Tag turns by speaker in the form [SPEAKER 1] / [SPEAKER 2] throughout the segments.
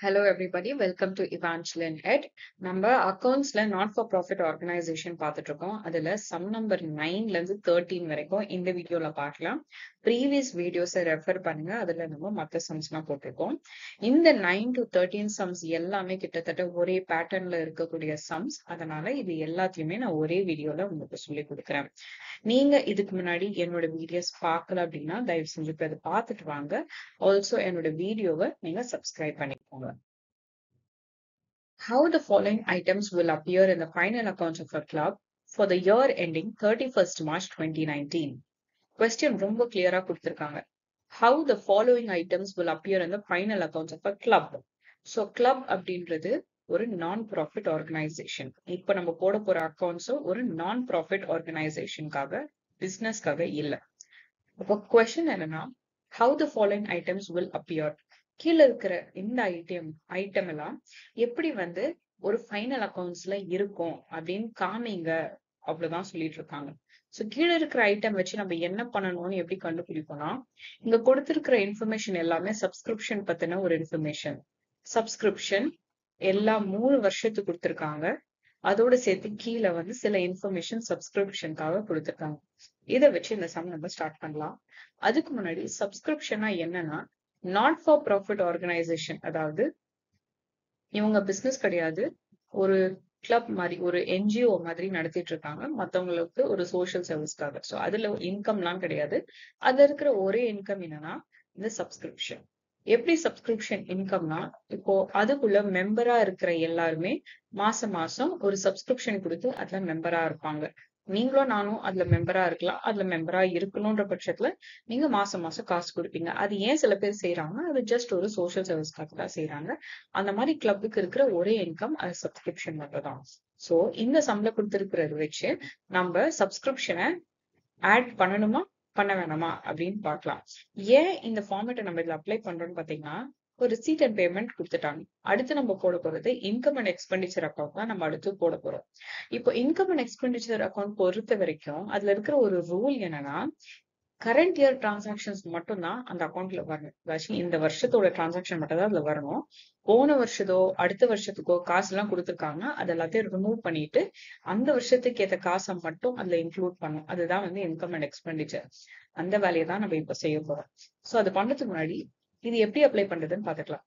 [SPEAKER 1] Hello everybody welcome to இவான்ச்சுலன் எட் நம்ம அக்கௌண்ட்ஸ்ல நாட் ஃபார் ப்ராஃபிட் ஆர்கனைசேஷன் பார்த்துட்டு இருக்கோம் அதுல சம் நம்பர் நைன்ல இருந்து தேர்ட்டீன் வரைக்கும் இந்த வீடியோல பார்க்கலாம் ப்ரீவியஸ் வீடியோஸை ரெஃபர் பண்ணுங்க அதுல நம்ம மற்ற சம்ஸ்லாம் போட்டிருக்கோம் இந்த நைன் டு தேர்ட்டீன் சம்ஸ் எல்லாமே கிட்டத்தட்ட ஒரே பேட்டர்ன்ல இருக்கக்கூடிய சம்ஸ் அதனால இது எல்லாத்தையுமே நான் ஒரே வீடியோல உங்களுக்கு சொல்லி கொடுக்குறேன் நீங்க இதுக்கு முன்னாடி என்னோட வீடியோஸ் பார்க்கல அப்படின்னா தயவு செஞ்சு போய் அதை பார்த்துட்டு வாங்க ஆல்சோ என்னோட வீடியோவை நீங்க சப்ஸ்கிரைப் பண்ணிக்கோங்க How the following items will appear in the final accounts of a club for the year ending 31st March 2019? Question ரொம்ப கிளியரா கொடுத்திருக்காங்க. How the following items will appear in the final accounts of a club? So club அப்படின்றது ஒரு நான் profit organisation இப்ப நம்ம போட போற அக்கௌண்ட்ஸும் ஒரு நான் ப்ராஃபிட் ஆர்கனைசேஷனுக்காக பிசினஸ்க்காக இல்ல அப்போ கொஸ்டின் என்னன்னா how the following items will appear கீழே இருக்கிற இந்த ஐட்டம் ஐட்டம் எல்லாம் எப்படி வந்து ஒரு ஃபைனல் அக்கௌண்ட்ஸ்ல இருக்கும் அப்படின்னு காமிங்க அவ்வளவுதான் சொல்லிட்டு இருக்காங்க சோ கீழே இருக்கிற ஐட்டம் வச்சு நம்ம என்ன பண்ணணும்னு எப்படி கண்டுபிடிப்போம்னா இங்க கொடுத்திருக்கிற இன்ஃபர்மேஷன் எல்லாமே சப்ஸ்கிரிப்ஷன் பத்தின ஒரு இன்ஃபர்மேஷன் சப்ஸ்கிரிப்ஷன் எல்லா மூணு வருஷத்துக்கு கொடுத்திருக்காங்க அதோட சேர்த்து கீழே வந்து சில இன்ஃபர்மேஷன் சப்ஸ்கிரிப்ஷனுக்காக கொடுத்திருக்காங்க இதை வச்சு இந்த சம் நம்ம ஸ்டார்ட் பண்ணலாம் அதுக்கு முன்னாடி சப்ஸ்கிரிப்ஷனா என்னன்னா நாட் ஃபார் ப்ராஃபிட் ஆர்கனைசேஷன் அதாவது இவங்க பிசினஸ் கிடையாது ஒரு கிளப் மாதிரி ஒரு என்ஜிஓ மாதிரி நடத்திட்டு இருக்காங்க மத்தவங்களுக்கு ஒரு சோஷியல் சர்வீஸ்க்காக ஸோ அதுல இன்கம்லாம் கிடையாது அதுல இருக்கிற ஒரே இன்கம் என்னன்னா இந்த சப்ஸ்கிரிப்ஷன் எப்படி சப்ஸ்கிரிப்ஷன் இன்கம்னா இப்போ அதுக்குள்ள மெம்பரா இருக்கிற எல்லாருமே மாசம் மாசம் ஒரு சப்ஸ்கிரிப்ஷன் கொடுத்து அதுல மெம்பரா இருப்பாங்க நீங்களும் நானும் அதுல மெம்பரா இருக்கலாம் அதுல மெம்பரா இருக்கணும்ன்ற பட்சத்துல நீங்க மாசம் மாசம் காசு கொடுப்பீங்க அது ஏன் சில பேர் செய்யறாங்க அது ஜஸ்ட் ஒரு சோஷியல் சர்வீஸ்க்காக தான் செய்யறாங்க அந்த மாதிரி கிளப்புக்கு இருக்கிற ஒரே இன்கம் அது சப்ஸ்கிரிப்ஷன் மட்டும் தான் சோ இந்த சம்பள கொடுத்திருக்கிறது வச்சு நம்ம சப்ஸ்கிரிப்ஷனை ஆட் பண்ணணுமா பண்ண வேணாமா அப்படின்னு பார்க்கலாம் ஏன் இந்த ஃபார்மேட்டை நம்ம இதுல அப்ளை பண்றோம்னு பாத்தீங்கன்னா ஒரு ரிசீட் அண்ட் பேமெண்ட் கொடுத்துட்டாங்க அடுத்து நம்ம போட போறது இன்கம் அண்ட் எக்ஸ்பெண்டிச்சர் அக்கௌண்ட் தான் நம்ம அடுத்து போட போறோம் இப்போ இன்கம் அண்ட் எக்ஸ்பெண்டிச்சர் அக்கௌண்ட் பொறுத்த வரைக்கும் அதுல இருக்கிற ஒரு ரூல் என்னன்னா கரண்ட் இயர் டிரான்சாக்ஷன்ஸ் மட்டும்தான் அந்த அக்கௌண்ட்ல வரணும் அதாச்சும் இந்த வருஷத்தோட டிரான்சாக்ஷன் மட்டும் தான் அதுல வரணும் போன வருஷத்தோ அடுத்த வருஷத்துக்கோ காசு எல்லாம் கொடுத்துருக்காங்க அது எல்லாத்தையும் ரிமூவ் பண்ணிட்டு அந்த வருஷத்துக்கு ஏத்த காசை மட்டும் அதுல இன்க்ளூட் பண்ணும் அதுதான் வந்து இன்கம் அண்ட் எக்ஸ்பெண்டிச்சர் அந்த வேலையை தான் நம்ம இப்ப செய்ய போறோம் சோ அது பண்றதுக்கு முன்னாடி இது எப்படி அப்ளை பண்றதுன்னு பாத்துக்கலாம்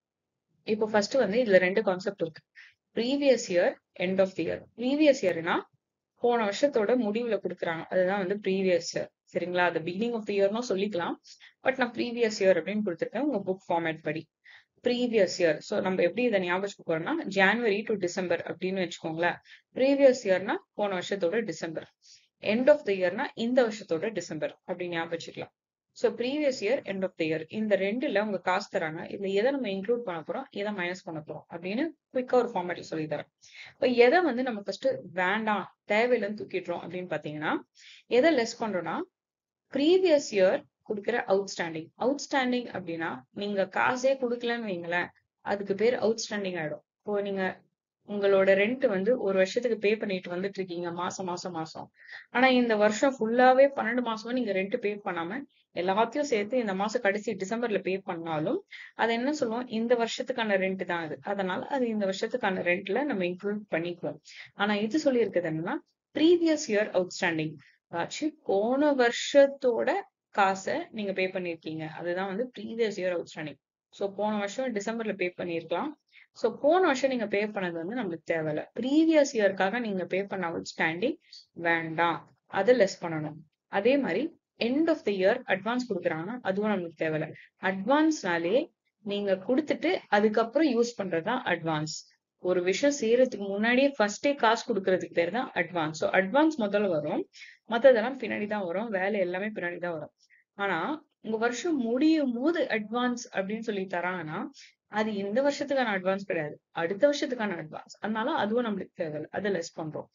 [SPEAKER 1] இப்போ ஃபர்ஸ்ட் வந்து இதுல ரெண்டு கான்செப்ட் இருக்கு previous year end of the year previous இயர்னா போன வருஷத்தோட முடிவுல கொடுக்குறாங்க அதுதான் வந்து ப்ரீவியஸ் இயர் சரிங்களா அது பிகினிங் ஆஃப் தி இயர்னும் சொல்லிக்கலாம் பட் நான் ப்ரீவியஸ் இயர் அப்படின்னு கொடுத்துருக்கேன் உங்க புக் ஃபார்மேட் படி ப்ரீவியஸ் இயர் ஸோ நம்ம எப்படி இதை ஞாபகம் போறோம்னா ஜான்வரி டு டிசம்பர் அப்படின்னு வச்சுக்கோங்களேன் ப்ரீவியஸ் இயர்னா போன வருஷத்தோட டிசம்பர் எண்ட் ஆஃப் த இயர்னா இந்த வருஷத்தோட டிசம்பர் அப்படி ஞாபகம் வச்சுக்கலாம் so previous year end of the year இந்த ரெண்டுல உங்க காசு தராங்க இதுல எதை நம்ம இன்க்ளூட் பண்ண போறோம் எதை மைனஸ் பண்ண போறோம் அப்படின்னு குயிக்கா ஒரு ஃபார்மேட்ல சொல்லி தரேன் இப்போ எதை வந்து நம்ம ஃபர்ஸ்ட் வேண்டாம் தேவையில்லைன்னு தூக்கிடுறோம் அப்படின்னு பாத்தீங்கன்னா எதை லெஸ் பண்றோம்னா ப்ரீவியஸ் இயர் கொடுக்குற அவுட்ஸ்டாண்டிங் அவுட்ஸ்டாண்டிங் அப்படின்னா நீங்க காசே கொடுக்கலன்னு வைங்களேன் அதுக்கு பேர் அவுட்ஸ்டாண்டிங் ஆயிடும் இப்போ நீங்க உங்களோட ரெண்ட் வந்து ஒரு வருஷத்துக்கு பே பண்ணிட்டு வந்துட்டு இருக்கீங்க மாசம் மாசம் மாசம் ஆனா இந்த வருஷம் ஃபுல்லாவே பன்னெண்டு மாசமும் நீங்க ரெண்ட் பே பண்ணாம எல்லாத்தையும் சேர்த்து இந்த மாசம் கடைசி டிசம்பர்ல பே பண்ணாலும் அது என்ன சொல்லுவோம் இந்த வருஷத்துக்கான ரெண்ட் தான் அது அதனால அது இந்த வருஷத்துக்கான ரெண்ட்ல நம்ம இன்க்ளூட் பண்ணிக்குவோம் ஆனா இது சொல்லி இருக்குது என்னன்னா ப்ரீவியஸ் இயர் அவுட்ஸ்டாண்டிங் ஆச்சு போன வருஷத்தோட காசை நீங்க பே பண்ணிருக்கீங்க அதுதான் வந்து ப்ரீவியஸ் இயர் அவுட்ஸ்டாண்டிங் ஸோ போன வருஷம் டிசம்பர்ல பே பண்ணிருக்கலாம் ஸோ போன வருஷம் நீங்க பே பண்ணது வந்து நம்மளுக்கு தேவையில்ல ப்ரீவியஸ் இயர்க்காக நீங்க பே பண்ண அவுட்ஸ்டாண்டிங் வேண்டாம் அதை லெஸ் பண்ணணும் அதே மாதிரி end of the year advance கொடுக்குறாங்கன்னா அதுவும் நம்மளுக்கு தேவையில்ல அட்வான்ஸ்னாலே நீங்க கொடுத்துட்டு அதுக்கப்புறம் யூஸ் பண்றதுதான் அட்வான்ஸ் ஒரு விஷயம் செய்யறதுக்கு முன்னாடியே ஃபர்ஸ்டே காசு கொடுக்கறதுக்கு பேர் தான் அட்வான்ஸ் ஸோ அட்வான்ஸ் முதல்ல வரும் மத்ததெல்லாம் பின்னாடி தான் வரும் வேலை எல்லாமே பின்னாடி தான் வரும் ஆனா உங்க வருஷம் முடியும் போது அட்வான்ஸ் அப்படின்னு சொல்லி தராங்கன்னா அது இந்த வருஷத்துக்கான அட்வான்ஸ் கிடையாது அடுத்த வருஷத்துக்கான அட்வான்ஸ் அதனால அதுவும் நம்மளுக்கு தேவையில்லை அதை லெஸ் பண்றோம்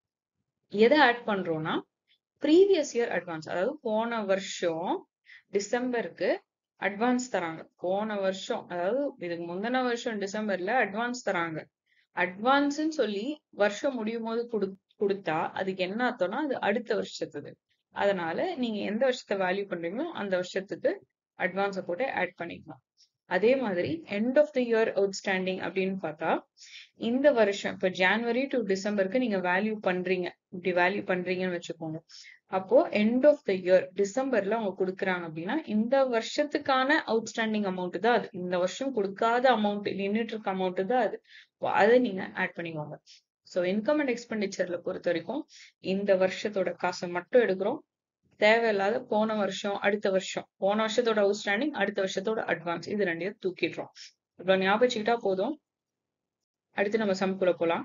[SPEAKER 1] எதை ஆட் பண்றோம்னா ப்ரீவியஸ் இயர் அட்வான்ஸ் அதாவது போன வருஷம் டிசம்பருக்கு அட்வான்ஸ் தராங்க போன வருஷம் அதாவது இதுக்கு முந்தின வருஷம் டிசம்பர்ல அட்வான்ஸ் தராங்க அட்வான்ஸ்ன்னு சொல்லி வருஷம் முடியும் போது கொடு கொடுத்தா அதுக்கு என்ன அர்த்தம்னா அது அடுத்த வருஷத்துது அதனால நீங்க எந்த வருஷத்தை வேல்யூ பண்றீங்களோ அந்த வருஷத்துக்கு அட்வான்ஸை போட்டு ஆட் பண்ணிக்கலாம் அதே மாதிரி end of the year outstanding அப்படின்னு பார்த்தா இந்த வருஷம் இப்ப ஜான்வரி டு டிசம்பருக்கு நீங்க வேல்யூ பண்றீங்க இப்படி வேல்யூ பண்றீங்கன்னு வச்சுக்கோங்க அப்போ எண்ட் ஆஃப் த இயர் டிசம்பர்ல அவங்க கொடுக்குறாங்க அப்படின்னா இந்த வருஷத்துக்கான அவுட்ஸ்டாண்டிங் அமௌண்ட் தான் அது இந்த வருஷம் கொடுக்காத அமௌண்ட் நின்றுட்டு இருக்க அமௌண்ட் தான் அது அதை நீங்க ஆட் பண்ணிக்கோங்க ஸோ இன்கம் அண்ட் எக்ஸ்பெண்டிச்சர்ல பொறுத்த வரைக்கும் இந்த வருஷத்தோட காசை மட்டும் எடுக்கிறோம் தேவையில்லாத போன வருஷம் அடுத்த வருஷம் போன வருஷத்தோட அவுட்ஸ்டாண்டிங் அடுத்த வருஷத்தோட அட்வான்ஸ் இது ரெண்டையும் தூக்கிடுறோம் இவ்வளவு ஞாபகம் வச்சுக்கிட்டா போதும் அடுத்து நம்ம சம்குள்ள போலாம்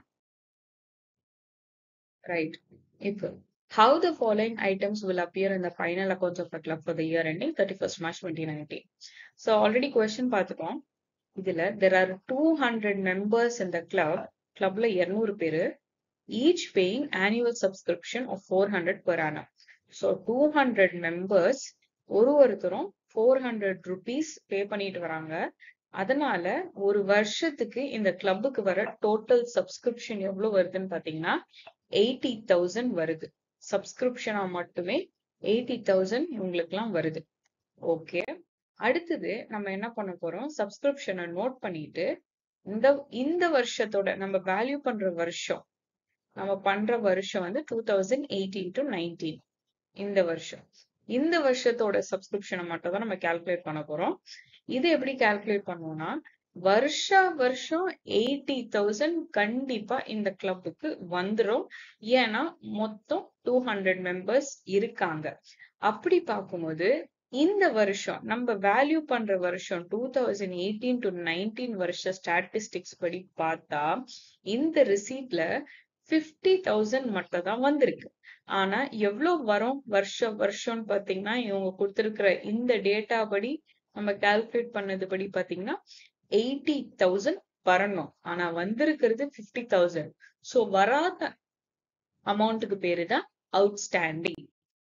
[SPEAKER 1] ரைட் இப்போ how the following items will appear in the final accounts of the club for the year ending 31st March 2019. So already question பார்த்துட்டோம் இதுல there are 200 members in the club clubல 200 பேரு each paying annual subscription of 400 per annum. So 200 members ஒரு ஒருத்தரும் 400 rupees பே பண்ணிட்டு வராங்க அதனால ஒரு வருஷத்துக்கு இந்த கிளப்புக்கு வர டோட்டல் சப்ஸ்கிரிப்ஷன் எவ்வளவு வருதுன்னு பாத்தீங்கன்னா எயிட்டி தௌசண்ட் வருது சப்ஸ்கிரிப்ஷனா மட்டுமே எயிட்டி தௌசண்ட் இவங்களுக்குலாம் வருது ஓகே அடுத்தது நம்ம என்ன பண்ண போறோம் சப்ஸ்கிரிப்ஷனை நோட் பண்ணிட்டு இந்த இந்த வருஷத்தோட நம்ம வேல்யூ பண்ற வருஷம் நம்ம பண்ற வருஷம் வந்து two thousand eighteen to nineteen இந்த வருஷம் இந்த வருஷத்தோட சப்ஸ்கிரிப்ஷனை மட்டும் தான் நம்ம கால்குலேட் பண்ண போறோம் இது எப்படி கால்குலேட் பண்ணுவோம்னா வருஷா வருஷம் எயிட்டி தௌசண்ட் கண்டிப்பா இந்த கிளப்புக்கு வந்துரும் ஏன்னா மொத்தம் டூ ஹண்ட்ரட் மெம்பர்ஸ் இருக்காங்க அப்படி பார்க்கும்போது இந்த வருஷம் நம்ம வேல்யூ பண்ற வருஷம் two thousand eighteen to nineteen வருஷ ஸ்டாட்டிஸ்டிக்ஸ் படி பார்த்தா இந்த ரிசீட்ல பிப்டி தௌசண்ட் மட்டும் தான் வந்திருக்கு ஆனா எவ்வளவு வரும் வருஷம் வருஷம்னு பாத்தீங்கன்னா இவங்க கொடுத்திருக்கிற இந்த டேட்டா படி நம்ம கால்குலேட் பண்ணது படி பாத்தீங்கன்னா எயிட்டி தௌசண்ட் வரணும் ஆனா வந்திருக்கிறது பிப்டி தௌசண்ட் சோ வராத அமௌண்ட்டுக்கு பேரு தான் அவுட்ஸ்டாண்டிங்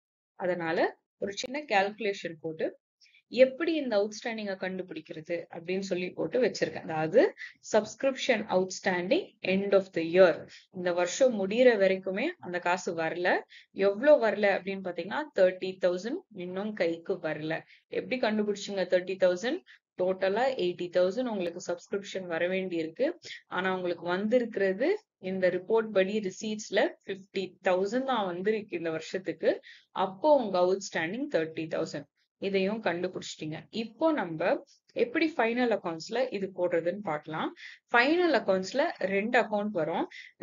[SPEAKER 1] அதனால ஒரு சின்ன கால்குலேஷன் போட்டு எப்படி இந்த அவுட்ஸ்டாண்டிங்க கண்டுபிடிக்கிறது அப்படின்னு சொல்லி போட்டு வச்சிருக்கேன் அதாவது subscription outstanding end of the year இந்த வருஷம் முடியிற வரைக்குமே அந்த காசு வரல எவ்வளவு வரல அப்படின்னு பாத்தீங்கன்னா தேர்ட்டி தௌசண்ட் இன்னும் கைக்கு வரல எப்படி கண்டுபிடிச்சிங்க தேர்ட்டி தௌசண்ட் டோட்டலா எயிட்டி தௌசண்ட் உங்களுக்கு சப்ஸ்கிரிப்ஷன் வர வேண்டி இருக்கு ஆனா உங்களுக்கு வந்திருக்கிறது இந்த ரிப்போர்ட் படி ரிசீட்ஸ்ல பிப்டி தௌசண்ட் தான் வந்திருக்கு இந்த வருஷத்துக்கு அப்போ உங்க அவுட்ஸ்டாண்டிங் தேர்ட்டி தௌசண்ட் இதையும் கண்டுபிடிச்சிட்டீங்க இப்போ நம்ம எப்படி ஃபைனல் அக்கௌண்ட்ஸ்ல இது போடுறதுன்னு பார்க்கலாம் ஃபைனல் அக்கௌண்ட்ஸ்ல ரெண்டு அக்கௌண்ட் வரும்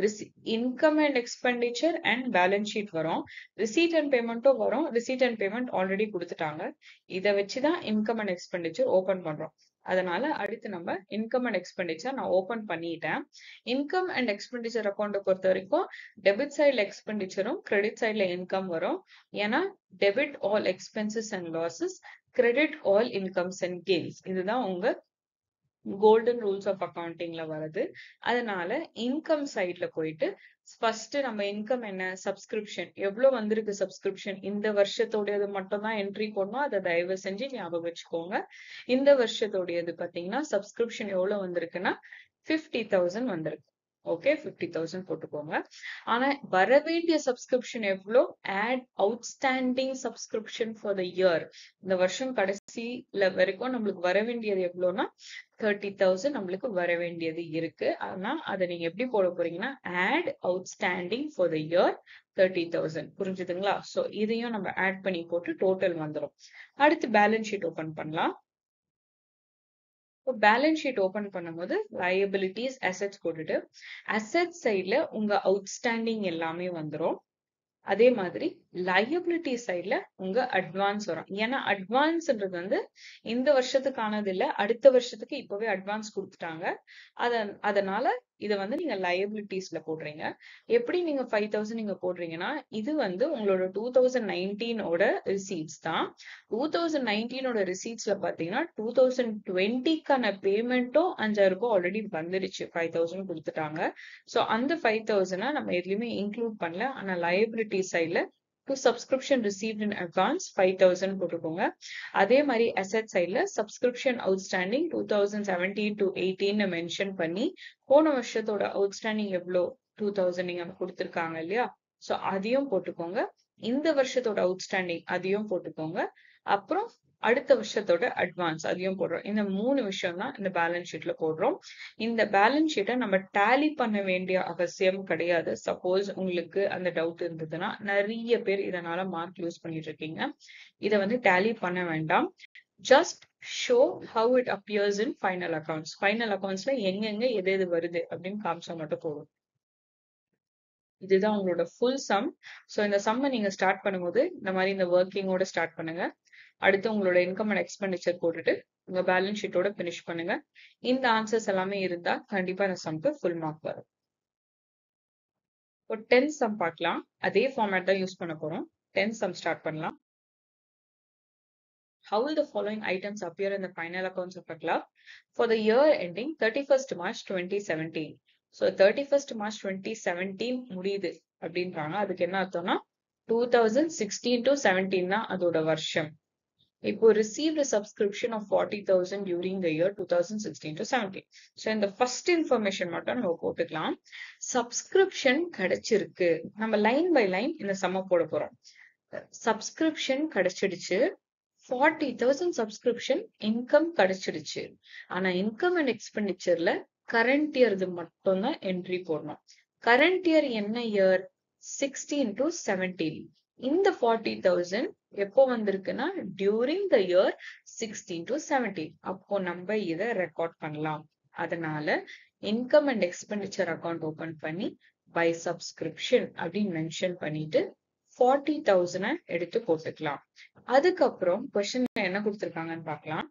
[SPEAKER 1] income and expenditure and balance sheet வரும் ரிசீட் அண்ட் பேமெண்ட்டும் வரும் ரிசீட் அண்ட் பேமெண்ட் ஆல்ரெடி கொடுத்துட்டாங்க இதை வச்சுதான் இன்கம் அண்ட் எக்ஸ்பெண்டிச்சர் ஓபன் பண்றோம் அதனால அடுத்து நம்ம இன்கம் அண்ட் எக்ஸ்பெண்டிச்சர் நான் ஓபன் பண்ணிட்டேன் இன்கம் அண்ட் எக்ஸ்பெண்டிச்சர் அக்கௌண்ட்டை பொறுத்த வரைக்கும் டெபிட் சைட்ல எக்ஸ்பெண்டிச்சரும் கிரெடிட் சைட்ல இன்கம் வரும் ஏன்னா debit all expenses and losses credit all incomes and gains இதுதான் உங்க கோல்டன் ரூல்ஸ் ஆஃப் அக்கௌண்டிங்ல வருது அதனால இன்கம் சைட்ல போயிட்டு ஃபர்ஸ்ட் நம்ம இன்கம் என்ன சப்ஸ்கிரிப்ஷன் எவ்வளவு வந்திருக்கு சப்ஸ்கிரிப்ஷன் இந்த வருஷத்தோடையது மட்டும் தான் என்ட்ரி போடணும் அதை தயவு செஞ்சு ஞாபகம் வச்சுக்கோங்க இந்த வருஷத்தோடையது பாத்தீங்கன்னா சப்ஸ்கிரிப்ஷன் எவ்வளவு வந்திருக்குன்னா பிப்டி தௌசண்ட் வந்திருக்கு ஓகே பிப்டி தௌசண்ட் போட்டுக்கோங்க ஆனா வர வேண்டிய சப்ஸ்கிரிப்ஷன் எவ்வளோ add outstanding subscription for the year இந்த வருஷம் கடைசியில வரைக்கும் நம்மளுக்கு வர வேண்டியது எவ்வளோனா தேர்ட்டி தௌசண்ட் நம்மளுக்கு வர வேண்டியது இருக்கு ஆனா அதை நீங்க எப்படி போட போறீங்கன்னா add outstanding for the year thirty thousand புரிஞ்சுதுங்களா சோ இதையும் நம்ம ஆட் பண்ணி போட்டு டோட்டல் வந்துடும் அடுத்து பேலன்ஸ் ஷீட் ஓபன் பண்ணலாம் இப்போ பேலன்ஸ் ஷீட் ஓபன் பண்ணும்போது லயபிலிட்டிஸ் அசெட்ஸ் போட்டுட்டு அசெட் சைட்ல உங்க அவுட்ஸ்டாண்டிங் எல்லாமே வந்துடும் அதே மாதிரி லயபிலிட்டி சைட்ல உங்க அட்வான்ஸ் வரும் ஏன்னா அட்வான்ஸ்ன்றது வந்து இந்த வருஷத்துக்கானது இல்ல அடுத்த வருஷத்துக்கு இப்பவே அட்வான்ஸ் கொடுத்துட்டாங்க அத அதனால இதை வந்து நீங்க லயபிலிட்டிஸ்ல போடுறீங்க எப்படி நீங்க ஃபைவ் தௌசண்ட் நீங்க போடுறீங்கன்னா இது வந்து உங்களோட டூ தௌசண்ட் நைன்டீனோட ரிசீட்ஸ் தான் டூ தௌசண்ட் நைன்டீனோட ரிசீட்ஸ்ல பாத்தீங்கன்னா டூ தௌசண்ட் டுவெண்ட்டிக்கான பேமெண்ட்டும் அஞ்சாயிரம் ரூபாய் ஆல்ரெடி வந்துருச்சு ஃபைவ் தௌசண்ட் கொடுத்துட்டாங்க ஸோ அந்த ஃபைவ் தௌசண்ட் நம்ம எதுலயுமே இன்க்ளூட் பண்ணல ஆனா லயபிலிட்டி சைட்ல to subscription received in advance five thousand போட்டுக்கோங்க அதே மாதிரி அசெட் சைட்ல subscription outstanding two thousand seventeen to eighteen mention பண்ணி போன வருஷத்தோட அவுட்ஸ்டாண்டிங் எவ்வளோ டூ தௌசண்ட் நீங்க கொடுத்துருக்காங்க இல்லையா ஸோ அதையும் போட்டுக்கோங்க இந்த வருஷத்தோட அவுட்ஸ்டாண்டிங் அதையும் போட்டுக்கோங்க அப்புறம் அடுத்த வருஷத்தோட அட்வான்ஸ் அதையும் போடுறோம் இந்த மூணு விஷயம் தான் இந்த பேலன்ஸ் ஷீட்ல போடுறோம் இந்த பேலன்ஸ் ஷீட்டை நம்ம டேலி பண்ண வேண்டிய அவசியம் கிடையாது சப்போஸ் உங்களுக்கு அந்த டவுட் இருந்ததுன்னா நிறைய பேர் இதனால மார்க் லூஸ் பண்ணிட்டு இருக்கீங்க இதை வந்து டேலி பண்ண வேண்டாம் just show how it appears in final accounts final அக்கௌண்ட்ஸ்ல எங்கெங்க எது எது வருது அப்படின்னு காமிச்சா மட்டும் போதும் இதுதான் உங்களோட ஃபுல் சம் ஸோ இந்த சம்மை நீங்க ஸ்டார்ட் பண்ணும்போது இந்த மாதிரி இந்த ஒர்க்கிங்கோட ஸ்டார்ட் பண்ணுங்க அடுத்து உங்களோட இன்கம் அண்ட் எக்ஸ்பெண்டிச்சர் போட்டுட்டு உங்க பேலன்ஸ் ஷீட்டோட ஃபினிஷ் பண்ணுங்க இந்த ஆன்சர்ஸ் எல்லாமே இருந்தா கண்டிப்பா இந்த சம்க்கு ஃபுல் மார்க் வரும் இப்போ டென்த் சம் பார்க்கலாம் அதே ஃபார்மேட் தான் யூஸ் பண்ண போறோம் டென்த் சம் ஸ்டார்ட் பண்ணலாம் How will the following items appear in the final accounts of a club for the year ending 31st March 2017? So 31st March 2017 முடியுது அப்படின்றாங்க அதுக்கு என்ன அர்த்தம்னா two thousand sixteen to seventeen தான் அதோட வருஷம் இப்போ received subscription of forty thousand during the year two thousand sixteen to seventeen so இந்த ஃபர்ஸ்ட் இன்ஃபர்மேஷன் மட்டும் நம்ம போட்டுக்கலாம் சப்ஸ்கிரிப்ஷன் கிடைச்சிருக்கு நம்ம லைன் பை லைன் இந்த சம்ம போட போறோம் சப்ஸ்கிரிப்ஷன் கிடைச்சிடுச்சு ஃபார்ட்டி தௌசண்ட் சப்ஸ்கிரிப்ஷன் இன்கம் கிடைச்சிடுச்சு ஆனா இன்கம் அண்ட் எக்ஸ்பெண்டிச்சர்ல கரண்ட் இயர்து மட்டும் தான் என்ட்ரி போடணும் கரண்ட் இயர் என்ன இயர் சிக்ஸ்டீன் டு செவன்டீன் இந்த ஃபார்ட்டி தௌசண்ட் எப்போ வந்திருக்குன்னா during the year sixteen to seventeen அப்போ நம்ம இதை ரெக்கார்ட் பண்ணலாம் அதனால income and expenditure account open பண்ணி பை சப்ஸ்கிரிப்ஷன் அப்படின்னு மென்ஷன் பண்ணிட்டு ஃபார்ட்டி தௌசண்ட் எடுத்து போட்டுக்கலாம் அதுக்கப்புறம் கொஸ்டின்ல என்ன கொடுத்திருக்காங்கன்னு பார்க்கலாம்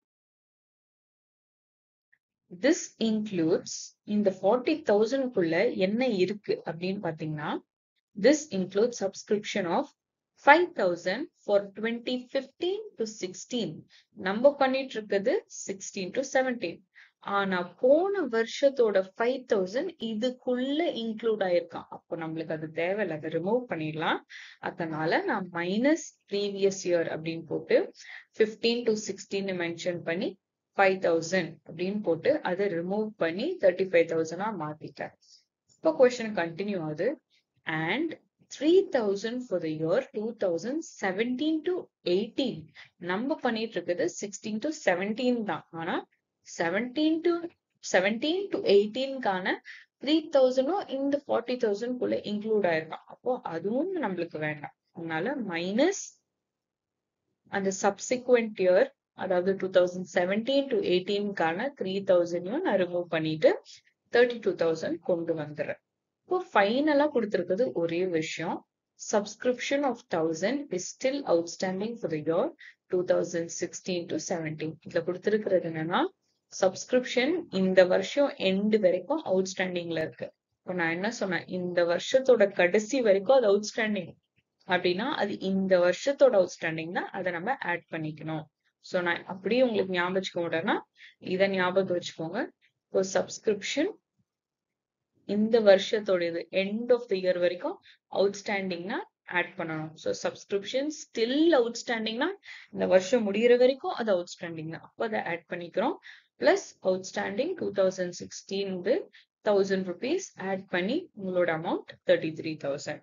[SPEAKER 1] திஸ் இன்க்ளூட்ஸ் இந்த ஃபார்ட்டி தௌசண்ட்குள்ள என்ன இருக்கு அப்படின்னு பாத்தீங்கன்னா this include subscription of five thousand for twenty fifteen to sixteen நம்ம பண்ணிட்டு இருக்குது சிக்ஸ்டீன் டு செவன்டீன் ஆனா போன வருஷத்தோட ஃபைவ் தௌசண்ட் இதுக்குள்ள இன்க்ளூட் ஆயிருக்கான் அப்போ நம்மளுக்கு அது தேவையில்ல அதை ரிமூவ் பண்ணிடலாம் அதனால நான் மைனஸ் ப்ரீவியஸ் இயர் அப்படின்னு போட்டு ஃபிஃப்டீன் டு சிக்ஸ்டீன் மென்ஷன் பண்ணி ஃபைவ் தௌசண்ட் அப்படின்னு போட்டு அதை ரிமூவ் பண்ணி தேர்ட்டி ஃபைவ் தௌசண்டா மாத்திட்டேன் இப்போ கொஸ்டின் கண்டினியூ ஆகுது and three thousand for the year two thousand seventeen to eighteen நம்ம பண்ணிட்டு இருக்குது சிக்ஸ்டீன் டு செவன்டீன் தான் ஆனா செவன்டீன் டு செவன்டீன் டு எயிட்டீன்கான த்ரீ தௌசண்டும் இந்த ஃபார்ட்டி தௌசண்ட் குள்ள இன்க்ளூட் ஆயிருக்கான் அப்போ அதுவும் நம்மளுக்கு வேண்டாம் அதனால மைனஸ் அந்த சப்சிக்வெண்ட் இயர் அதாவது டூ தௌசண்ட் செவன்டீன் டு எயிட்டீன்கான த்ரீ தௌசண்டையும் நான் ரிமூவ் பண்ணிட்டு தேர்ட்டி டூ தௌசண்ட் கொண்டு வந்துடுறேன் இப்போ ஃபைனலா கொடுத்துருக்குது ஒரே விஷயம் subscription of 1000 is still outstanding for the year 2016 to 17 இதுல கொடுத்திருக்கிறது என்னன்னா சப்ஸ்கிரிப்ஷன் இந்த வருஷம் எண்டு வரைக்கும் அவுட்ஸ்டாண்டிங்ல இருக்கு இப்போ நான் என்ன சொன்னேன் இந்த வருஷத்தோட கடைசி வரைக்கும் அது அவுட்ஸ்டாண்டிங் அப்படின்னா அது இந்த வருஷத்தோட அவுட்ஸ்டாண்டிங் தான் அதை நம்ம ஆட் பண்ணிக்கணும் ஸோ நான் அப்படியே உங்களுக்கு ஞாபகம் வச்சுக்க முடியலன்னா இதை ஞாபகம் வச்சுக்கோங்க இப்போ சப்ஸ்கிரிப்ஷன் இந்த வருஷத்தோட இது எண்ட் ஆஃப் த இயர் வரைக்கும் அவுட்ஸ்டாண்டிங்னா ஆட் பண்ணணும் ஸோ சப்ஸ்கிரிப்ஷன் ஸ்டில் அவுட்ஸ்டாண்டிங்னா இந்த வருஷம் முடிகிற வரைக்கும் அது அவுட்ஸ்டாண்டிங் தான் அப்போ அதை ஆட் பண்ணிக்கிறோம் plus outstanding two thousand sixteen thousand rupees add பண்ணி உங்களோட அமௌண்ட் தேர்ட்டி த்ரீ தௌசண்ட்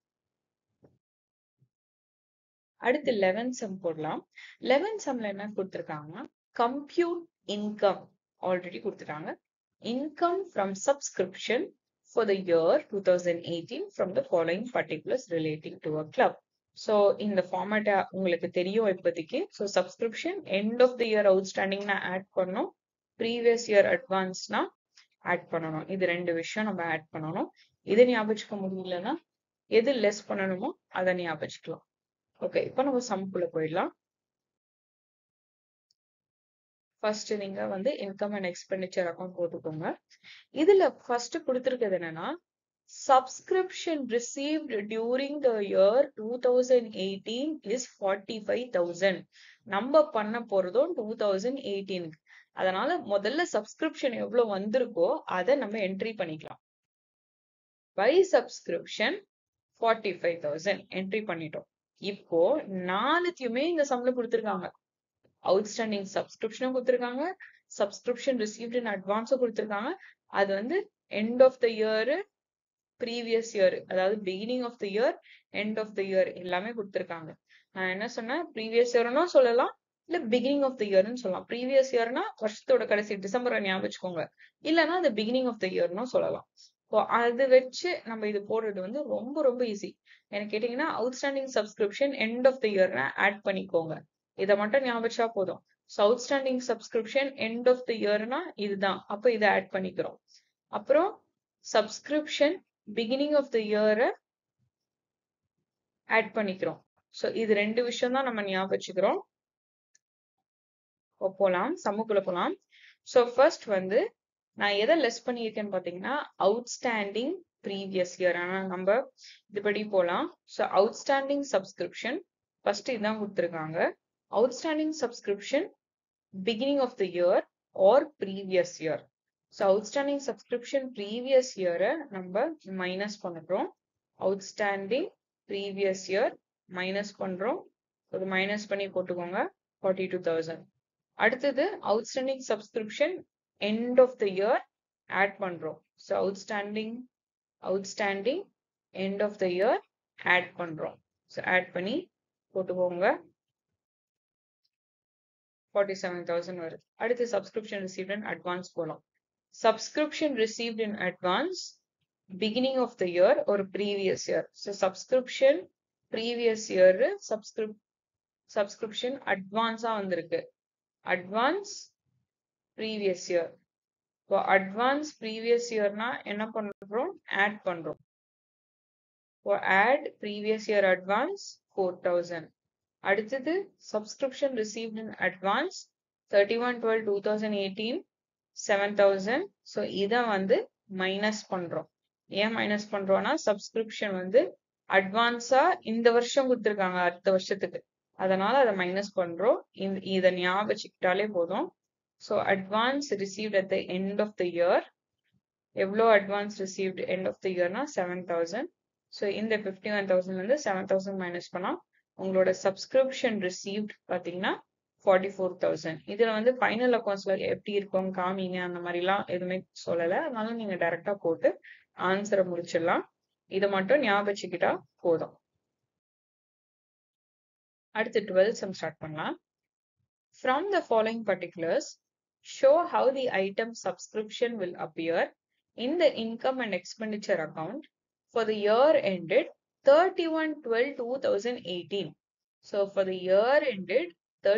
[SPEAKER 1] அடுத்து லெவன் சம் போடலாம் லெவன் சம்ல என்ன கொடுத்துருக்காங்கன்னா கம்ப்யூட் இன்கம் ஆல்ரெடி கொடுத்துட்டாங்க income from subscription for the year 2018 from the following particulars relating to a club. So இந்த format உங்களுக்கு தெரியும் இப்போதைக்கு so subscription end of the year அவுட்ஸ்டாண்டிங்னா ஆட் பண்ணணும் ப்ரீவியஸ் இயர் அட்வான்ஸ்னா ஆட் பண்ணணும் இது ரெண்டு விஷயம் நம்ம ஆட் பண்ணணும் இது ஞாபகம் முடியலன்னா எது லெஸ் பண்ணணுமோ அதை ஞாபகம் ஓகே இப்போ நம்ம சம்குள்ள போயிடலாம் ஃபர்ஸ்ட் நீங்க வந்து இன்கம் அண்ட் எக்ஸ்பெண்டிச்சர் அக்கௌண்ட் போட்டுக்கோங்க இதுல ஃபர்ஸ்ட் கொடுத்துருக்கிறது என்னன்னா subscription received during the year two thousand eighteen is forty five thousand நம்ம பண்ண போறதும் டூ தௌசண்ட் எயிட்டீனுக்கு அதனால முதல்ல சப்ஸ்கிரிப்ஷன் எவ்வளவு வந்திருக்கோ அதை நம்ம என்ட்ரி பண்ணிக்கலாம் by subscription forty five thousand entry பண்ணிட்டோம் இப்போ நாலுத்தையுமே இந்த சம்ல கொடுத்துருக்காங்க அவுட்ஸ்டாண்டிங் சப்ஸ்கிரிப்ஷனும் கொடுத்துருக்காங்க சப்ஸ்கிரிப்ஷன் ரிசீவ்ட் இன் அட்வான்ஸும் கொடுத்துருக்காங்க அது வந்து end of the year previous year அதாவது beginning of the year end of the year எல்லாமே கொடுத்துருக்காங்க நான் என்ன சொன்னேன் ப்ரீவியஸ் இயர்னும் சொல்லலாம் இல்ல பிகினிங் ஆஃப் த இயர்னு சொல்லலாம் ப்ரீவியஸ் இயர்னா வருஷத்தோட கடைசி டிசம்பரை ஞாபகம் வச்சுக்கோங்க இல்லைன்னா அந்த பிகினிங் ஆஃப் த இயர்னு சொல்லலாம் ஸோ அது வச்சு நம்ம இது போடுறது வந்து ரொம்ப ரொம்ப ஈஸி எனக்கு கேட்டீங்கன்னா outstanding subscription end of the இயர்னா ஆட் பண்ணிக்கோங்க இதை மட்டும் ஞாபகம் வச்சா போதும் so outstanding subscription end of the இயர்னா இதுதான் அப்போ இதை ஆட் பண்ணிக்கிறோம் அப்புறம் சப்ஸ்கிரிப்ஷன் பிகினிங் ஆஃப் த இயரை ஆட் பண்ணிக்கிறோம் ஸோ இது ரெண்டு விஷயம் தான் நம்ம ஞாபகம் வச்சுக்கிறோம் போலாம் சம்முக்குள்ள போலாம் ஸோ ஃபர்ஸ்ட் வந்து நான் எதை லெஸ் பண்ணியிருக்கேன்னு பார்த்தீங்கன்னா அவுட்ஸ்டாண்டிங் ப்ரீவியஸ் இயர் ஆனால் நம்ம இதுபடி போகலாம் ஸோ அவுட்ஸ்டாண்டிங் சப்ஸ்கிரிப்ஷன் ஃபர்ஸ்ட் இதுதான் கொடுத்துருக்காங்க outstanding subscription beginning of the year or previous year so outstanding subscription previous இயரை நம்ம மைனஸ் பண்ணுறோம் அவுட்ஸ்டாண்டிங் ப்ரீவியஸ் இயர் மைனஸ் பண்ணுறோம் ஒரு மைனஸ் பண்ணி போட்டுக்கோங்க ஃபார்ட்டி டூ தௌசண்ட் அடுத்தது outstanding subscription end of the year add பண்றோம் so outstanding outstanding end of the year add பண்றோம் ஸோ ஆட் பண்ணி போட்டுக்கோங்க ஃபார்ட்டி செவன் தௌசண்ட் வருது அடுத்து சப்ஸ்கிரிப்ஷன் ரிசீவ்ட் இன் அட்வான்ஸ் போகலாம் subscription received in advance beginning of the year ஒரு previous year so subscription previous year சப்ஸ்கிரிப் subscription அட்வான்ஸா வந்திருக்கு அட்வான்ஸ் ப்ரீவியஸ் இயர் இப்போ அட்வான்ஸ் ப்ரீவியஸ் இயர்னா என்ன பண்றோம் ஆட் பண்றோம் இப்போ add previous year advance four thousand அடுத்தது subscription received in advance thirty one twelve two thousand eighteen seven thousand so இதை வந்து மைனஸ் பண்றோம் ஏன் மைனஸ் பண்றோம்னா சப்ஸ்கிரிப்ஷன் வந்து அட்வான்ஸா இந்த வருஷம் கொடுத்துருக்காங்க அடுத்த வருஷத்துக்கு அதனால அதை மைனஸ் பண்றோம் இதை ஞாபகம் வச்சுக்கிட்டாலே போதும் so advance received at the end of the year எவ்வளோ advance received end of the இயர்னா செவன் தௌசண்ட் ஸோ இந்த ஃபிஃப்டி ஒன் தௌசண்ட் வந்து செவன் தௌசண்ட் மைனஸ் பண்ணா உங்களோட சப்ஸ்கிரிப்ஷன் ரிசீவ்ட் பார்த்தீங்கன்னா ஃபார்ட்டி ஃபோர் தௌசண்ட் இதில் வந்து ஃபைனல் அக்கௌண்ட்ஸ்ல எப்படி இருக்கும் காமிங்க அந்த மாதிரிலாம் எதுவுமே சொல்லலை அதனால நீங்க டைரக்டா போட்டு ஆன்சரை முடிச்சிடலாம் இதை மட்டும் ஞாபகம் வச்சுக்கிட்டா போதும் அடுத்து டுவெல்த் சம் ஸ்டார்ட் பண்ணலாம் From the following particulars, show how the item subscription will appear in the income and expenditure account for the year ended 31-12-2018. So for the year ended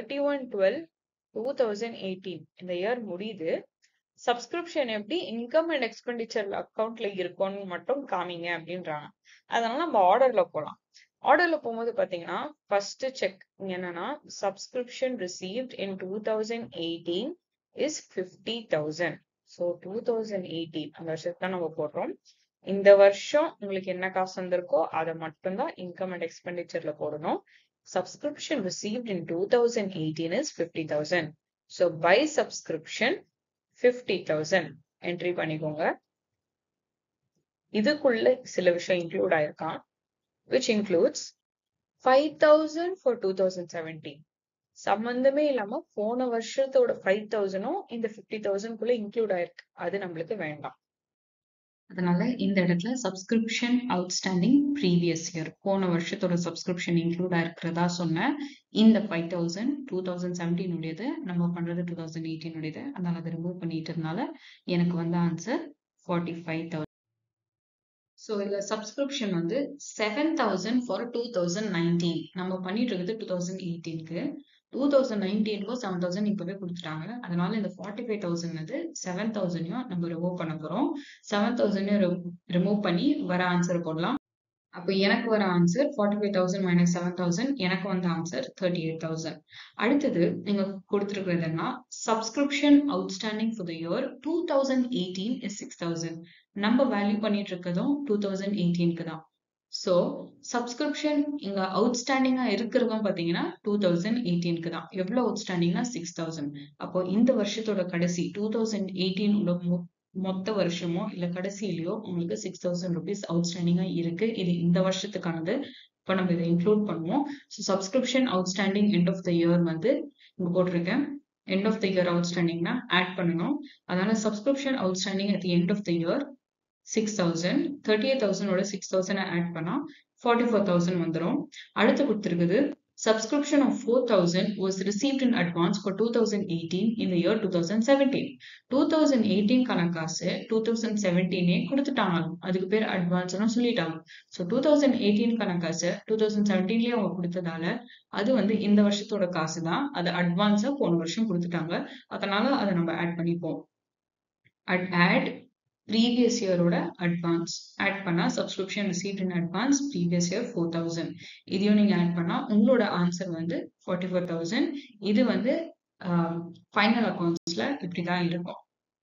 [SPEAKER 1] 31-12-2018, இந்த இயர் முடியுது சப்ஸ்கிரிப்ஷன் எப்படி income and expenditure அக்கௌண்ட்ல இருக்கும்னு மட்டும் காமிங்க அப்படின்றாங்க அதனால நம்ம ஆர்டர்ல போலாம் ஆர்டர்ல போகும்போது பாத்தீங்கன்னா ஃபர்ஸ்ட் செக் என்னன்னா subscription received in two thousand eighteen is fifty thousand so two thousand eighteen அந்த வருஷத்தை நம்ம போடுறோம் இந்த வருஷம் உங்களுக்கு என்ன காசு வந்திருக்கோ அதை மட்டும்தான் இன்கம் அண்ட் எக்ஸ்பெண்டிச்சர்ல போடணும் subscription received in two thousand eighteen is fifty thousand so by subscription fifty thousand entry பண்ணிக்கோங்க இதுக்குள்ள சில விஷயம் இன்க்ளூட் ஆயிருக்கான் which includes 5000 for 2017 சம்பந்தமே இல்லாம போன வருஷத்தோட ஃபைவ் தௌசண்டும் இந்த ஃபிஃப்டி தௌசண்ட்குள்ள இன்க்ளூட் ஆயிருக்கு அது நம்மளுக்கு வேண்டாம்
[SPEAKER 2] அதனால இந்த இடத்துல சப்ஸ்கிரிப்ஷன் அவுட்ஸ்டாண்டிங் ப்ரீவியஸ் இயர் போன வருஷத்தோட சப்ஸ்கிரிப்ஷன் இன்க்ளூட் ஆயிருக்கிறதா சொன்ன இந்த five thousand two thousand seventeen உடையது நம்ம பண்றது டூ தௌசண்ட் எயிட்டீன் உடையது அதனால அதை ரிமூவ் பண்ணிட்டதுனால எனக்கு வந்து answer forty five thousand so இதில் சப்ஸ்கிரிப்ஷன் வந்து seven thousand for two thousand nineteen நம்ம பண்ணிட்டு இருக்கிறது டூ தௌசண்ட் எயிட்டீனுக்கு டூ தௌசண்ட் நைன்டீனுக்கும் செவன் தௌசண்ட் இப்போவே கொடுத்துட்டாங்க அதனால இந்த ஃபார்ட்டி ஃபைவ் தௌசண்ட் வந்து செவன் தௌசண்டையும் நம்ம ரிமூவ் பண்ண போகிறோம் செவன் தௌசண்டையும் ரிமூவ் பண்ணி வர ஆன்சர் போடலாம் அப்போ எனக்கு வர answer forty five thousand minus seven thousand எனக்கு வந்த ஆன்சர் தேர்ட்டி எயிட் தௌசண்ட் அடுத்தது நீங்க கொடுத்துருக்கிறதுனா subscription outstanding for the year two thousand eighteen is six thousand நம்ம வேல்யூ பண்ணிட்டு இருக்கிறதும் டூ தௌசண்ட் எயிட்டீனுக்கு தான் ஸோ சப்ஸ்கிரிப்ஷன் இங்க அவுட்ஸ்டாண்டிங்கா இருக்கிறதும் பாத்தீங்கன்னா டூ தௌசண்ட் எயிட்டீனுக்கு தான் எவ்வளவு அவுட்ஸ்டாண்டிங்னா சிக்ஸ் தௌசண்ட் அப்போ இந்த வருஷத்தோட கடைசி டூ தௌசண்ட் எயிட்டீன் மொத்த வருஷமோ இல்ல கடைசியிலயோ உங்களுக்கு சிக்ஸ் தௌசண்ட் ருபீஸ் அவுட்ஸ்டாண்டிங்கா இருக்கு இது இந்த வருஷத்துக்கானது இப்போ நம்ம இதை இன்க்ளூட் பண்ணுவோம் so subscription outstanding end of the year வந்து இங்க போட்டிருக்கேன் எண்ட் ஆஃப் த இயர் அவுட்ஸ்டாண்டிங்னா ஆட் பண்ணணும் அதனால subscription outstanding at end of the year six thousand thirty eight தௌசண்டோட சிக்ஸ் தௌசண்ட் ஆட் பண்ணா ஃபார்ட்டி ஃபோர் தௌசண்ட் வந்துடும் அடுத்து கொடுத்துருக்குது subscription of 4000 was received in advance for 2018 in the year 2017 2018 கான காசு 2017 கொடுத்துட்டாங்க அதுக்கு பேர் அட்வான்ஸ்னு சொல்லிட்டாங்க ஸோ டூ தௌசண்ட் எயிட்டீன் கான காசு டூ தௌசண்ட் செவன்டீன்லயே அவங்க கொடுத்ததால அது வந்து இந்த வருஷத்தோட காசு தான் அது அட்வான்ஸா போன வருஷம் கொடுத்துட்டாங்க அதனால அதை நம்ம ஆட் பண்ணிப்போம் அட் ஆட் ப்ரீவியஸ் இயரோட அட்வான்ஸ் ஆட் பண்ணா subscription received in advance previous year four thousand இதையும் நீங்க ஆட் பண்ணா உங்களோட ஆன்சர் வந்து ஃபார்ட்டி ஃபோர் தௌசண்ட் இது வந்து ஃபைனல் அக்கௌண்ட்ஸ்ல இப்படிதான் இருக்கும்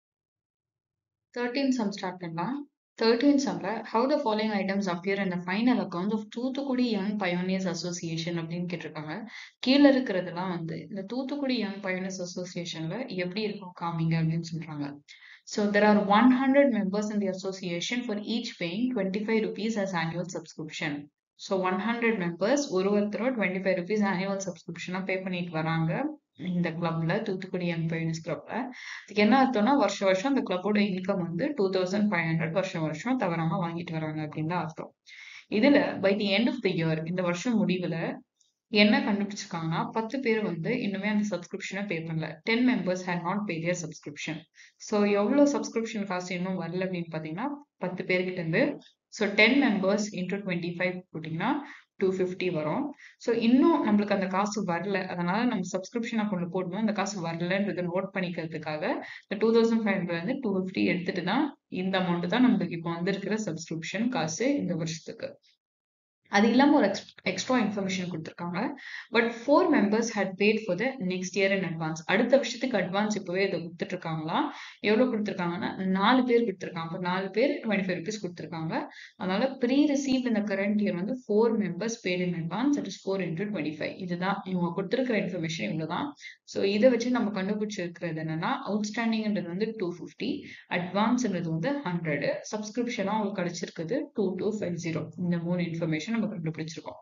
[SPEAKER 2] தேர்ட்டீன் சம் ஸ்டார்ட் பண்ணலாம் தேர்ட்டீன் சம்ல how the following items appear in the final account of Thoothukudi young pioneers association அப்படின்னு கேட்டிருக்காங்க கீழே இருக்கிறதெல்லாம் வந்து இந்த தூத்துக்குடி யங் பயோனியர்ஸ் அசோசியேஷன்ல எப்படி இருக்கும் காமிங்க அப்படின்னு சொல்றாங்க So there are 100 members in the association for each paying 25 rupees as annual subscription. So 100 members ஒரு ஒருத்தரும் 25 rupees annual subscription பே பண்ணிட்டு வராங்க இந்த கிளப்ல தூத்துக்குடி யங் பையன்ஸ் கிளப்ல இதுக்கு என்ன அர்த்தம்னா வருஷம் வருஷம் அந்த கிளப்போட இன்கம் வந்து டூ தௌசண்ட் ஃபைவ் ஹண்ட்ரட் வருஷம் வருஷம் தவறாம வாங்கிட்டு வராங்க அப்படின்னு தான் அர்த்தம் இதுல by the end of the year இந்த வருஷம் முடிவுல என்ன கண்டுபிடிச்சிருக்காங்கன்னா பத்து பேர் வந்து இன்னுமே அந்த சப்ஸ்கிரிப்ஷனை பே பண்ணல ten members had not pay their subscription so எவ்வளோ சப்ஸ்கிரிப்ஷன் காசு இன்னும் வரல அப்படின்னு பார்த்தீங்கன்னா பத்து பேர்கிட்ட இருந்து ஸோ ten members into twenty five போட்டிங்கன்னா டூ ஃபிஃப்டி வரும் ஸோ இன்னும் நம்மளுக்கு அந்த காசு வரல அதனால நம்ம சப்ஸ்கிரிப்ஷன் அக்கௌண்ட்ல போடணும் அந்த காசு வரலன்றதை நோட் பண்ணிக்கிறதுக்காக இந்த டூ தௌசண்ட் ஃபைவ் ஹண்ட்ரட் வந்து டூ ஃபிஃப்டி எடுத்துட்டு தான் இந்த அமௌண்ட் தான் நம்மளுக்கு இப்போ வந்திருக்கிற சப்ஸ்கிரிப்ஷன் காசு இந்த வருஷத்துக்கு அது இல்லாம ஒரு எக்ஸ்ட்ரா இன்ஃபர்மேஷன் கொடுத்துருக்காங்க but four members had paid for the next year in advance அடுத்த வருஷத்துக்கு அட்வான்ஸ் இப்பவே இதை கொடுத்துட்டு இருக்காங்களா எவ்வளவு கொடுத்துருக்காங்கன்னா நாலு பேர் கொடுத்துருக்காங்க அப்போ நாலு பேர் டுவெண்ட்டி ஃபைவ் ருபீஸ் கொடுத்துருக்காங்க அதனால ப்ரீ ரிசீவ் இந்த கரண்ட் இயர் வந்து four members paid in advance that is four into twenty five இதுதான் இவங்க கொடுத்துருக்கிற இன்ஃபர்மேஷன் இவ்வளவுதான் ஸோ இதை வச்சு நம்ம கண்டுபிடிச்சிருக்கிறது என்னன்னா அவுட்ஸ்டாண்டிங்ன்றது வந்து டூ ஃபிஃப்டி அட்வான்ஸ்ன்றது வந்து ஹண்ட்ரட் சப்ஸ்கிரிப்ஷனாக அவங்களுக்கு கிடைச்சிருக்குது டூ டூ ஃபைவ் ஜீரோ இந்த மூணு இன்ஃபர்மேஷன் நம்ம கண்டுபிடிச்சிருக்கோம்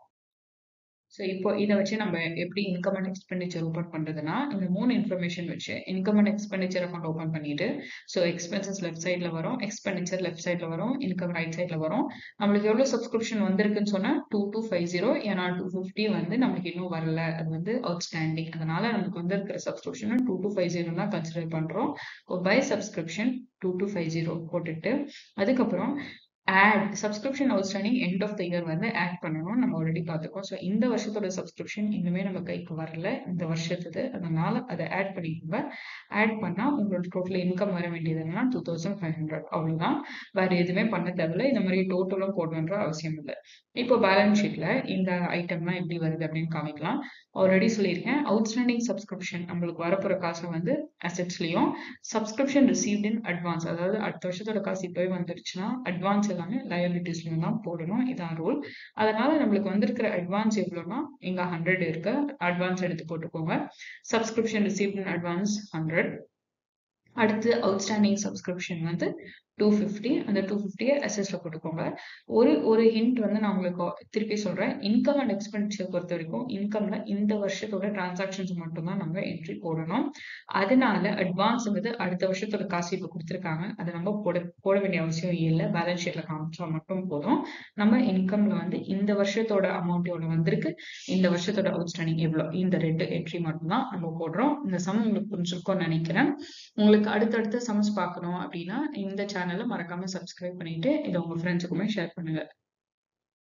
[SPEAKER 2] ஸோ இப்போ இதை வச்சு நம்ம எப்படி இன்கம் அண்ட் எக்ஸ்பெண்டிச்சர் ஓப்பன் பண்றதுன்னா இந்த மூணு இன்ஃபர்மேஷன் வச்சு income and expenditure account open பண்ணிட்டு ஸோ எக்ஸ்பென்சஸ் லெஃப்ட் சைட்ல வரும் எக்ஸ்பெண்டிச்சர் லெஃப்ட் சைட்ல வரும் இன்கம் ரைட் சைட்ல வரும் நம்மளுக்கு எவ்வளவு சப்ஸ்கிரிப்ஷன் வந்திருக்குன்னு சொன்னா டூ டூ ஃபைவ் ஜீரோ ஏன்னா டூ ஃபிஃப்டி வந்து நம்மளுக்கு இன்னும் வரல அது வந்து அவுட்ஸ்டாண்டிங் அதனால நமக்கு வந்திருக்கிற subscription two two five zero தான் கன்சிடர் பண்றோம் by subscription two two five zero போட்டுட்டு அதுக்கப்புறம் add subscription outstanding end of the year வந்து ஆட் பண்ணணும் நம்ம ஆல்ரெடி பார்த்துருக்கோம் ஸோ இந்த வருஷத்தோட சப்ஸ்கிரிப்ஷன் இன்னுமே நம்ம கைக்கு வரல இந்த வருஷத்துக்கு அதனால அதை ஆட் பண்ணிக்கோங்க ஆட் பண்ணா உங்களோட டோட்டல் இன்கம் வர வேண்டியது என்னன்னா டூ தௌசண்ட் ஃபைவ் ஹண்ட்ரட் அவ்வளவுதான் வேற எதுவுமே பண்ண தேவையில்ல இந்த மாதிரி டோட்டலும் போடணுன்ற அவசியம் இல்லை இப்போ பேலன்ஸ் ஷீட்ல இந்த ஐட்டம்லாம் எப்படி வருது அப்படின்னு காமிக்கலாம் ஆல்ரெடி சொல்லியிருக்கேன் அவுட்ஸ்டாண்டிங் சப்ஸ்கிரிப்ஷன் நம்மளுக்கு வரப்போற காசை வந்து அசெட்ஸ்லயும் சப்ஸ்கிரிப்ஷன் ரிசீவ்ட் இன் அட்வான்ஸ் அதாவது அடுத்த வருஷத்தோட காசு இப்போவே வந்துருச்சுன்னா அட்வான்ஸ் எல்லாமே லயபிலிட்டிஸ்லயும் தான் போடணும் இதான் ரூல் அதனால நம்மளுக்கு வந்திருக்கிற அட்வான்ஸ் எவ்வளோனா இங்க ஹண்ட்ரட் இருக்கு அட்வான்ஸ் எடுத்து போட்டுக்கோங்க subscription received in advance hundred அடுத்து அவுட்ஸ்டாண்டிங் சப்ஸ்கிரிப்ஷன் வந்து டூ ஃபிஃப்டி அந்த டூ ஃபிஃப்டியை அசஸ்ல போட்டுக்கோங்க ஒரு ஒரு ஹிண்ட் வந்து நான் உங்களுக்கு திருப்பி சொல்றேன் இன்கம் அண்ட் எக்ஸ்பெண்டிச்சர் பொறுத்த வரைக்கும் இன்கம்ல இந்த வருஷத்தோட டிரான்சாக்ஷன்ஸ் மட்டும்தான் நம்ம என்ட்ரி போடணும் அதனால அட்வான்ஸ் வந்து அடுத்த வருஷத்தோட காசு இப்போ கொடுத்துருக்காங்க அதை நம்ம போட போட வேண்டிய அவசியம் இல்லை பேலன்ஸ் ஷீட்ல காமிச்சா மட்டும் போதும் நம்ம இன்கம்ல வந்து இந்த வருஷத்தோட அமௌண்ட் எவ்வளவு வந்திருக்கு இந்த வருஷத்தோட அவுட்ஸ்டாண்டிங் எவ்வளோ இந்த ரெண்டு என்ட்ரி மட்டும்தான் நம்ம போடுறோம் இந்த சம் உங்களுக்கு புரிஞ்சிருக்கும்னு நினைக்கிறேன் உங்களுக்கு அடுத்தடுத்த சம்ஸ் பார்க்கணும் அப்படின்னா இந்த சேனலை மறக்காம சப்ஸ்கிரைப் பண்ணிட்டு இதை உங்க ஃப்ரெண்ட்ஸுக்குமே ஷேர் பண்ணுங்க